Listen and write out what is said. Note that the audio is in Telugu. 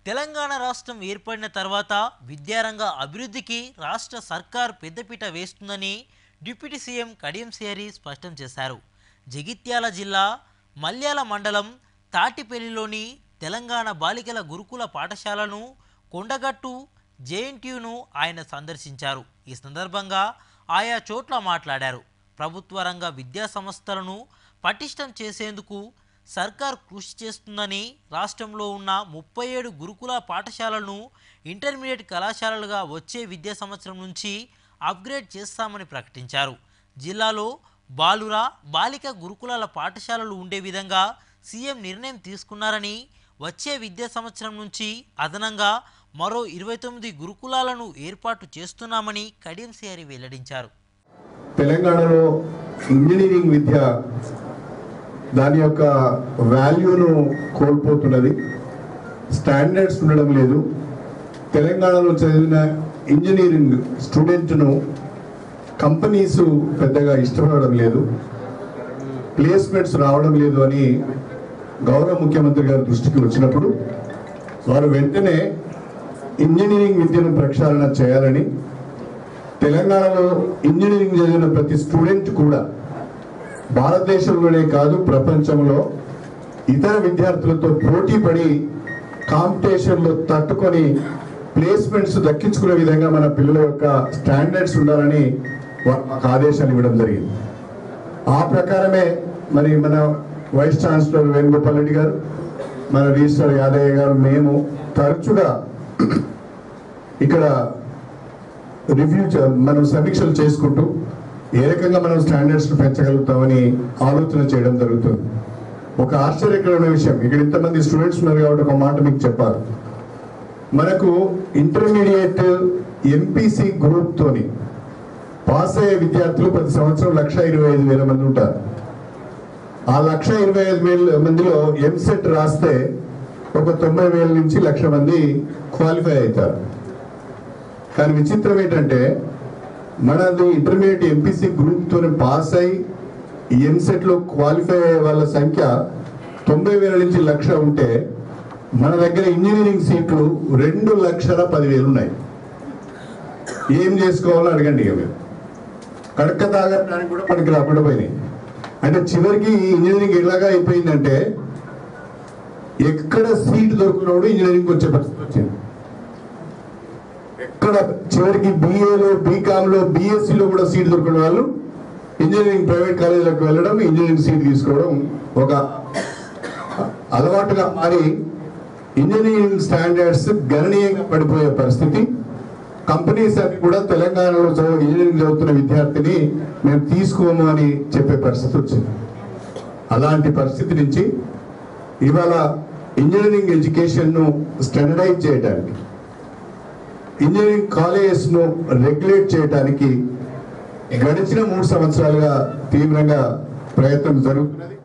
తెలంగాణ రాష్ట్రం ఏర్పడిన తర్వాత విద్యారంగ అభివృద్ధికి రాష్ట్ర సర్కార్ పెద్దపీట వేస్తుందని డిప్యూటీ సీఎం కడియం సిఆరి స్పష్టం చేశారు జగిత్యాల జిల్లా మల్యాల మండలం తాటిపల్లిలోని తెలంగాణ బాలికల గురుకుల పాఠశాలను కొండగట్టు జేఎన్టీయును ఆయన సందర్శించారు ఈ సందర్భంగా ఆయా చోట్ల మాట్లాడారు ప్రభుత్వ రంగ విద్యా సంస్థలను పటిష్టం చేసేందుకు సర్కార్ కృషి చేస్తుందని రాష్ట్రంలో ఉన్న ముప్పై ఏడు గురుకుల పాఠశాలలను ఇంటర్మీడియట్ కళాశాలలుగా వచ్చే విద్యా సంవత్సరం నుంచి అప్గ్రేడ్ చేస్తామని ప్రకటించారు జిల్లాలో బాలుర బాలిక గురుకులాల పాఠశాలలు ఉండే విధంగా సీఎం నిర్ణయం తీసుకున్నారని వచ్చే విద్యా సంవత్సరం నుంచి అదనంగా మరో ఇరవై తొమ్మిది గురుకులాలను ఏర్పాటు చేస్తున్నామని కడియం సిఆరి వెల్లడించారు తెలంగాణలో ఇంజనీరింగ్ విద్య దాని యొక్క వాల్యూను కోల్పోతున్నది స్టాండర్డ్స్ ఉండడం లేదు తెలంగాణలో చదివిన ఇంజనీరింగ్ స్టూడెంట్ను కంపెనీస్ పెద్దగా ఇష్టపడడం లేదు ప్లేస్మెంట్స్ రావడం లేదు అని గౌరవ ముఖ్యమంత్రి గారి దృష్టికి వచ్చినప్పుడు వారు వెంటనే ఇంజనీరింగ్ విద్యను ప్రక్షాళన చేయాలని తెలంగాణలో ఇంజనీరింగ్ చదివిన ప్రతి స్టూడెంట్ కూడా భారతదేశంలోనే కాదు ప్రపంచంలో ఇతర విద్యార్థులతో పోటీ పడి కాంపిటీషన్లో తట్టుకొని ప్లేస్మెంట్స్ దక్కించుకునే విధంగా మన పిల్లల యొక్క స్టాండర్డ్స్ ఉండాలని వా- మాకు ఆదేశాలు ఇవ్వడం జరిగింది ఆ ప్రకారమే మరి మన వైస్ ఛాన్సలర్ వేణుగోపాల్ రెడ్డి గారు మన రిజిస్టర్ యాదయ్య గారు మేము తరచుగా ఇక్కడ రివ్యూ చే- మనం సమీక్షలు చేసుకుంటూ ఏ రకంగా మనం స్టాండర్డ్స్ పెంచగలుగుతామని ఆలోచన చేయడం జరుగుతుంది ఒక ఆశ్చర్యకరమైన విషయం ఇక్కడ ఇంతమంది స్టూడెంట్స్ ఉన్నారు కాబట్టి ఒక మాట మీకు చెప్పాలి మనకు ఇంటర్మీడియట్ ఎంపీసీ గ్రూప్ తోని పాస్ అయ్యే విద్యార్థులు ప్రతి సంవత్సరం లక్ష ఇరవై ఐదు వేల మంది ఉంటారు ఆ లక్ష ఇరవై ఐదు వేల మందిలో ఎంసెట్ రాస్తే ఒక తొంభై వేల నుంచి లక్ష మంది క్వాలిఫై అవుతారు కానీ విచిత్రం ఏంటంటే మనది ఇంటర్మీడియట్ ఎంపీసీ గ్రూప్ తోని పాస్ అయి ఎంసెట్ లో క్వాలిఫై అయ్యే వాళ్ళ సంఖ్య తొంభై వేల నుంచి లక్ష ఉంటే మన దగ్గర ఇంజనీరింగ్ సీట్లు రెండు లక్షల పదివేలు ఉన్నాయి ఏం చేసుకోవాలో అడగండి ఇక మీరు కడక తాగడానికి కూడా మనకి రాకుండా పోయినాయి అంటే చివరికి ఇంజనీరింగ్ ఎలాగా అయిపోయిందంటే ఎక్కడ సీట్ దొరుకుతున్నాడు ఇంజనీరింగ్ వచ్చే పరిస్థితి వచ్చింది ఎక్కడ చివరికి బీఏలో బీకామ్లో బీఎస్సీలో కూడా సీట్ దొరికిన వాళ్ళు ఇంజనీరింగ్ ప్రైవేట్ కాలేజీలకు వెళ్ళడం ఇంజనీరింగ్ సీట్ తీసుకోవడం ఒక అలవాటుగా మారి ఇంజనీరింగ్ స్టాండర్డ్స్ గణనీయంగా పడిపోయే పరిస్థితి కంపెనీస్ అవి కూడా తెలంగాణలో చదువు ఇంజనీరింగ్ చదువుతున్న విద్యార్థిని మేము తీసుకోము అని చెప్పే పరిస్థితి వచ్చింది అలాంటి పరిస్థితి నుంచి ఇవాళ ఇంజనీరింగ్ ఎడ్యుకేషన్ను స్టాండర్డైజ్ చేయడానికి ఇంజనీరింగ్ కాలేజెస్ ను రెగ్యులేట్ చేయడానికి గడిచిన మూడు సంవత్సరాలుగా తీవ్రంగా ప్రయత్నం జరుగుతున్నది